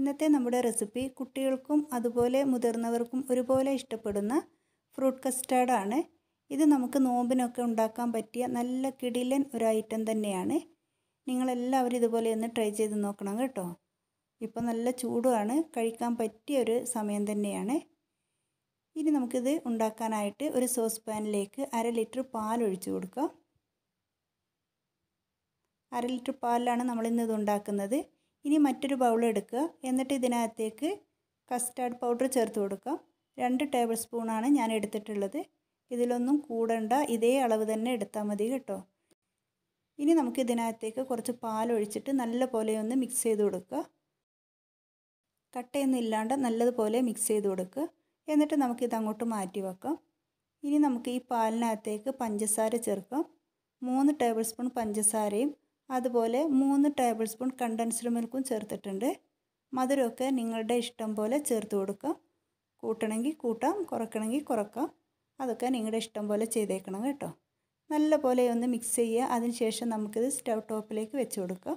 ഇന്നത്തെ നമ്മുടെ റെസിപ്പി കുട്ടികൾക്കും അതുപോലെ മുതിർന്നവർക്കും ഒരുപോലെ ഇഷ്ടപ്പെടുന്ന ഫ്രൂട്ട് കസ്റ്റാർഡാണ് ഇത് നമുക്ക് നോമ്പിനൊക്കെ ഉണ്ടാക്കാൻ പറ്റിയ നല്ല കിടിലൻ ഒരു ഐറ്റം തന്നെയാണ് നിങ്ങളെല്ലാവരും ഇതുപോലെ ഒന്ന് ട്രൈ ചെയ്ത് നോക്കണം കേട്ടോ ഇപ്പോൾ നല്ല ചൂടുമാണ് കഴിക്കാൻ പറ്റിയ ഒരു സമയം തന്നെയാണ് ഇനി നമുക്കിത് ഉണ്ടാക്കാനായിട്ട് ഒരു സോസ് പാനിലേക്ക് അര ലിറ്റർ പാൽ ഒഴിച്ചു കൊടുക്കാം അര ലിറ്റർ പാലിലാണ് നമ്മളിന്ന് ഇത് ഉണ്ടാക്കുന്നത് ഇനി മറ്റൊരു ബൗൾ എടുക്കുക എന്നിട്ട് ഇതിനകത്തേക്ക് കസ്റ്റാർഡ് പൗഡർ ചേർത്ത് കൊടുക്കാം രണ്ട് ടേബിൾ സ്പൂണാണ് ഞാൻ എടുത്തിട്ടുള്ളത് ഇതിലൊന്നും കൂടണ്ട ഇതേ അളവ് തന്നെ എടുത്താൽ മതി കേട്ടോ ഇനി നമുക്ക് ഇതിനകത്തേക്ക് കുറച്ച് പാൽ ഒഴിച്ചിട്ട് നല്ല പോലെ ഒന്ന് മിക്സ് ചെയ്ത് കൊടുക്കുക കട്ടയൊന്നും ഇല്ലാണ്ട് നല്ലതുപോലെ മിക്സ് ചെയ്ത് കൊടുക്കുക എന്നിട്ട് നമുക്കിത് അങ്ങോട്ട് മാറ്റി വെക്കാം ഇനി നമുക്ക് ഈ പാലിനകത്തേക്ക് പഞ്ചസാര ചേർക്കാം മൂന്ന് ടേബിൾ സ്പൂൺ പഞ്ചസാരയും അതുപോലെ മൂന്ന് ടേബിൾ സ്പൂൺ കണ്ടൻസ്ഡ് മിൽക്കും ചേർത്തിട്ടുണ്ട് മധുരമൊക്കെ നിങ്ങളുടെ ഇഷ്ടം പോലെ ചേർത്ത് കൊടുക്കാം കൂട്ടണമെങ്കിൽ കൂട്ടാം കുറയ്ക്കണമെങ്കിൽ കുറക്കാം അതൊക്കെ നിങ്ങളുടെ ഇഷ്ടം പോലെ ചെയ്തേക്കണം കേട്ടോ നല്ല പോലെ ഒന്ന് മിക്സ് ചെയ്യുക അതിനുശേഷം നമുക്കിത് സ്റ്റൗ ടോപ്പിലേക്ക് വെച്ച് കൊടുക്കാം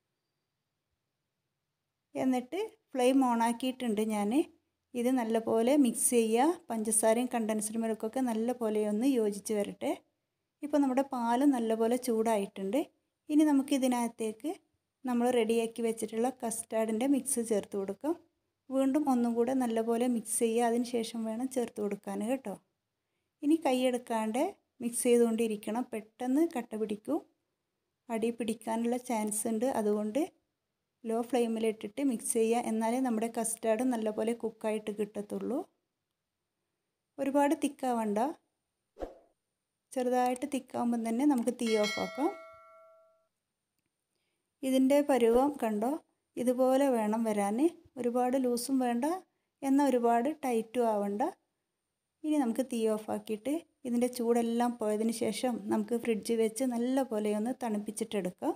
എന്നിട്ട് ഫ്ലെയിം ഓണാക്കിയിട്ടുണ്ട് ഞാൻ ഇത് നല്ലപോലെ മിക്സ് ചെയ്യുക പഞ്ചസാരയും കണ്ടൻസ്ഡ് മിൽക്കൊക്കെ നല്ല പോലെ ഒന്ന് യോജിച്ച് വരട്ടെ ഇപ്പോൾ നമ്മുടെ പാല് നല്ലപോലെ ചൂടായിട്ടുണ്ട് ഇനി നമുക്ക് ഇതിനകത്തേക്ക് നമ്മൾ റെഡിയാക്കി വെച്ചിട്ടുള്ള കസ്റ്റാർഡിൻ്റെ മിക്സ് ചേർത്ത് കൊടുക്കാം വീണ്ടും ഒന്നും കൂടെ നല്ലപോലെ മിക്സ് ചെയ്യുക അതിന് ശേഷം വേണം ചേർത്ത് കൊടുക്കാൻ കേട്ടോ ഇനി കൈയെടുക്കാണ്ട് മിക്സ് ചെയ്തുകൊണ്ടിരിക്കണം പെട്ടെന്ന് കട്ട പിടിക്കും അടി പിടിക്കാനുള്ള ചാൻസ് ഉണ്ട് അതുകൊണ്ട് ലോ ഫ്ലെയിമിലിട്ടിട്ട് മിക്സ് ചെയ്യുക എന്നാലേ നമ്മുടെ കസ്റ്റാർഡ് നല്ലപോലെ കുക്കായിട്ട് കിട്ടത്തുള്ളൂ ഒരുപാട് തിക്കാവണ്ട ചെറുതായിട്ട് തിക്കാവുമ്പം തന്നെ നമുക്ക് തീ ഓഫ് ആക്കാം ഇതിൻ്റെ പരുവം കണ്ടോ ഇതുപോലെ വേണം വരാൻ ഒരുപാട് ലൂസും വേണ്ട എന്നാൽ ഒരുപാട് ടൈറ്റും ആവണ്ട ഇനി നമുക്ക് തീ ഓഫ് ആക്കിയിട്ട് ഇതിൻ്റെ ചൂടെല്ലാം പോയതിന് ശേഷം നമുക്ക് ഫ്രിഡ്ജിൽ വെച്ച് നല്ല പോലെ ഒന്ന് തണുപ്പിച്ചിട്ടെടുക്കാം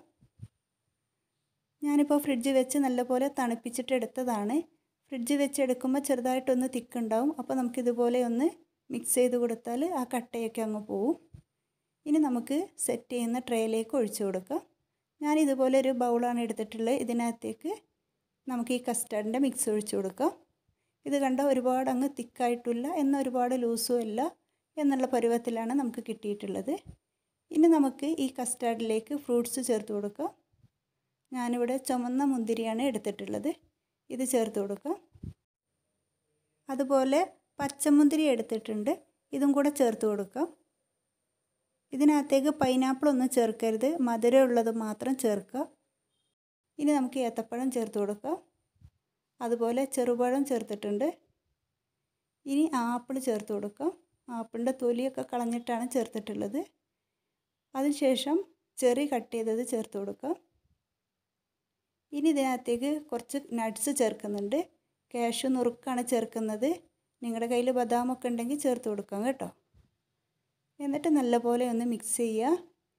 ഞാനിപ്പോൾ ഫ്രിഡ്ജ് വെച്ച് നല്ലപോലെ തണുപ്പിച്ചിട്ടെടുത്തതാണ് ഫ്രിഡ്ജ് വെച്ച് എടുക്കുമ്പോൾ ചെറുതായിട്ടൊന്ന് തിക്കുണ്ടാവും അപ്പോൾ നമുക്കിതുപോലെ ഒന്ന് മിക്സ് ചെയ്ത് കൊടുത്താൽ ആ കട്ടയൊക്കെ അങ്ങ് പോവും ഇനി നമുക്ക് സെറ്റ് ചെയ്യുന്ന ട്രേയിലേക്ക് ഒഴിച്ചു കൊടുക്കാം ഞാൻ ഇതുപോലെ ഒരു ബൗളാണ് എടുത്തിട്ടുള്ളത് ഇതിനകത്തേക്ക് നമുക്ക് ഈ കസ്റ്റാർഡിൻ്റെ മിക്സ് ഒഴിച്ചു കൊടുക്കാം ഇത് കണ്ട ഒരുപാട് അങ്ങ് തിക്കായിട്ടില്ല എന്നാൽ ഒരുപാട് ലൂസും അല്ല എന്നുള്ള പരുവത്തിലാണ് നമുക്ക് കിട്ടിയിട്ടുള്ളത് ഇനി നമുക്ക് ഈ കസ്റ്റാർഡിലേക്ക് ഫ്രൂട്ട്സ് ചേർത്ത് കൊടുക്കാം ഞാനിവിടെ ചുമന്ന മുന്തിരിയാണ് എടുത്തിട്ടുള്ളത് ഇത് ചേർത്ത് കൊടുക്കാം അതുപോലെ പച്ചമുന്തിരി എടുത്തിട്ടുണ്ട് ഇതും കൂടെ ചേർത്ത് കൊടുക്കാം ഇതിനകത്തേക്ക് പൈനാപ്പിൾ ഒന്നും ചേർക്കരുത് മധുരമുള്ളത് മാത്രം ചേർക്കുക ഇനി നമുക്ക് ഏത്തപ്പഴം ചേർത്ത് കൊടുക്കാം അതുപോലെ ചെറുപഴം ചേർത്തിട്ടുണ്ട് ഇനി ആപ്പിൾ ചേർത്ത് കൊടുക്കാം ആപ്പിളിൻ്റെ തൊലിയൊക്കെ കളഞ്ഞിട്ടാണ് ചേർത്തിട്ടുള്ളത് അതിനുശേഷം ചെറി കട്ട് ചെയ്തത് ചേർത്ത് കൊടുക്കാം ഇനി ഇതിനകത്തേക്ക് കുറച്ച് നട്ട്സ് ചേർക്കുന്നുണ്ട് കാഷ്യൂ നുറുക്കാണ് ചേർക്കുന്നത് നിങ്ങളുടെ കയ്യിൽ ബദാമൊക്കെ ഉണ്ടെങ്കിൽ ചേർത്ത് കൊടുക്കാം കേട്ടോ എന്നിട്ട് നല്ലപോലെ ഒന്ന് മിക്സ് ചെയ്യുക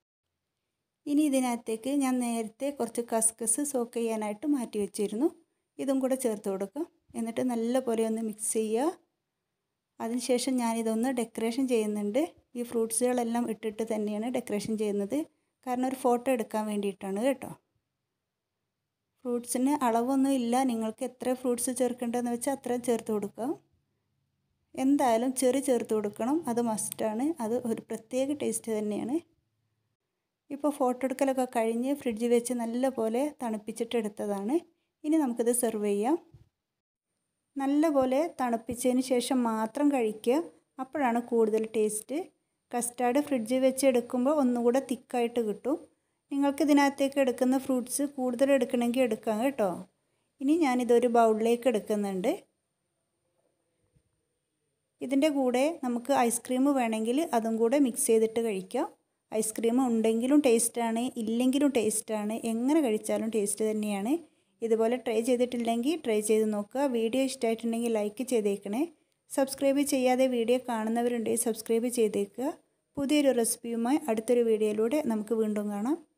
ഇനി ഇതിനകത്തേക്ക് ഞാൻ നേരത്തെ കുറച്ച് കസ്കസ് സോക്ക് ചെയ്യാനായിട്ട് മാറ്റി വെച്ചിരുന്നു ഇതും കൂടെ ചേർത്ത് കൊടുക്കാം എന്നിട്ട് നല്ലപോലെ ഒന്ന് മിക്സ് ചെയ്യുക അതിനുശേഷം ഞാനിതൊന്ന് ഡെക്കറേഷൻ ചെയ്യുന്നുണ്ട് ഈ ഫ്രൂട്ട്സുകളെല്ലാം ഇട്ടിട്ട് തന്നെയാണ് ഡെക്കറേഷൻ ചെയ്യുന്നത് കാരണം ഒരു ഫോട്ടോ എടുക്കാൻ വേണ്ടിയിട്ടാണ് കേട്ടോ ഫ്രൂട്ട്സിന് അളവൊന്നും ഇല്ല നിങ്ങൾക്ക് എത്ര ഫ്രൂട്ട്സ് ചേർക്കേണ്ടതെന്ന് വെച്ചാൽ അത്രയും ചേർത്ത് കൊടുക്കാം എന്തായാലും ചെറി ചേർത്ത് കൊടുക്കണം അത് മസ്റ്റാണ് അത് ഒരു പ്രത്യേക ടേസ്റ്റ് തന്നെയാണ് ഇപ്പോൾ ഫോട്ടോ എടുക്കലൊക്കെ കഴിഞ്ഞ് ഫ്രിഡ്ജിൽ വെച്ച് നല്ല പോലെ തണുപ്പിച്ചിട്ട് എടുത്തതാണ് ഇനി നമുക്കിത് സെർവ് ചെയ്യാം നല്ല പോലെ തണുപ്പിച്ചതിന് ശേഷം മാത്രം കഴിക്കുക അപ്പോഴാണ് കൂടുതൽ ടേസ്റ്റ് കസ്റ്റാർഡ് ഫ്രിഡ്ജിൽ വെച്ച് എടുക്കുമ്പോൾ ഒന്നുകൂടെ തിക്കായിട്ട് കിട്ടും നിങ്ങൾക്ക് ഇതിനകത്തേക്ക് എടുക്കുന്ന ഫ്രൂട്ട്സ് കൂടുതൽ എടുക്കണമെങ്കിൽ എടുക്കാം കേട്ടോ ഇനി ഞാനിതൊരു ബൗളിലേക്ക് എടുക്കുന്നുണ്ട് ഇതിൻ്റെ കൂടെ നമുക്ക് ഐസ്ക്രീം വേണമെങ്കിൽ അതും കൂടെ മിക്സ് ചെയ്തിട്ട് കഴിക്കാം ഐസ്ക്രീം ഉണ്ടെങ്കിലും ടേസ്റ്റാണ് ഇല്ലെങ്കിലും ടേസ്റ്റാണ് എങ്ങനെ കഴിച്ചാലും ടേസ്റ്റ് തന്നെയാണ് ഇതുപോലെ ട്രൈ ചെയ്തിട്ടില്ലെങ്കിൽ ട്രൈ ചെയ്ത് നോക്കുക വീഡിയോ ഇഷ്ടമായിട്ടുണ്ടെങ്കിൽ ലൈക്ക് ചെയ്തേക്കണേ സബ്സ്ക്രൈബ് ചെയ്യാതെ വീഡിയോ കാണുന്നവരുണ്ടെങ്കിൽ സബ്സ്ക്രൈബ് ചെയ്തേക്കുക പുതിയൊരു റെസിപ്പിയുമായി അടുത്തൊരു വീഡിയോയിലൂടെ നമുക്ക് വീണ്ടും കാണാം